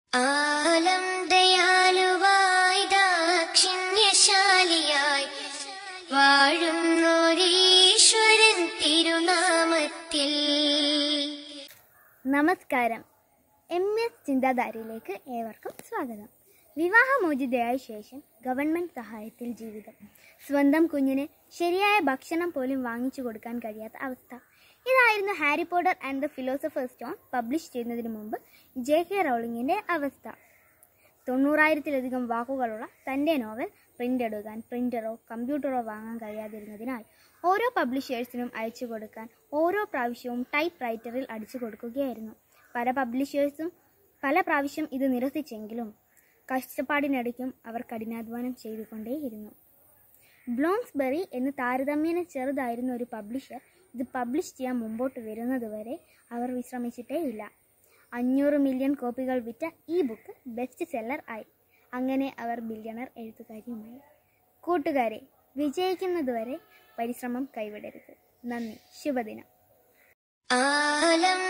ആലം ദയാലുവായി ദാക്ഷിണ്യശാലിയായി വാഴുന്നോരീശ്വരൻ തിരുനാമത്തിൽ നമസ്കാരം M S ചിന്താധാരയിലേക്ക് ഏവർക്കും സ്വാഗതം വിവാഹമോചിതയായ ശേഷം ഗവൺമെന്റ് സഹായത്തിൽ ജീവിതം സ്വന്തം കുഞ്ഞിന് ശരിയായ ഭക്ഷണം പോലും വാങ്ങിച്ചു കൊടുക്കാൻ കഴിയാത്ത അവസ്ഥ ഇതായിരുന്നു Harry Potter and the philosopher's stone publish ചെയ്യുന്നതിന് മുമ്പ് ജെ കെ റൗളിങ്ങിന്റെ അവസ്ഥ തൊണ്ണൂറായിരത്തിലധികം വാക്കുകളുള്ള തൻ്റെ നോവൽ പ്രിന്റ് എടുക്കാൻ പ്രിന്ററോ കമ്പ്യൂട്ടറോ വാങ്ങാൻ കഴിയാതിരുന്നതിനാൽ ഓരോ പബ്ലിഷേഴ്സിനും അയച്ചു കൊടുക്കാൻ ഓരോ പ്രാവശ്യവും ടൈപ്പ് റൈറ്ററിൽ അടിച്ചു കൊടുക്കുകയായിരുന്നു പല പബ്ലിഷേഴ്സും പല പ്രാവശ്യം ഇത് നിരസിച്ചെങ്കിലും കഷ്ടപ്പാടിനടയ്ക്കും അവർ കഠിനാധ്വാനം ചെയ്തുകൊണ്ടേയിരുന്നു ബ്ലോംസ്ബെറി എന്ന് താരതമ്യേന ചെറുതായിരുന്ന ഒരു പബ്ലിഷർ ഇത് പബ്ലിഷ് ചെയ്യാൻ മുമ്പോട്ട് വരുന്നതുവരെ അവർ വിശ്രമിച്ചിട്ടേയില്ല അഞ്ഞൂറ് മില്യൺ കോപ്പികൾ വിറ്റ ഈ ബുക്ക് ബെസ്റ്റ് സെല്ലർ ആയി അങ്ങനെ അവർ ബില്യണർ എഴുത്തുകാരിയുമായി കൂട്ടുകാരെ വിജയിക്കുന്നതുവരെ പരിശ്രമം കൈവിടരുത് നന്ദി ശുഭദിനം ആലം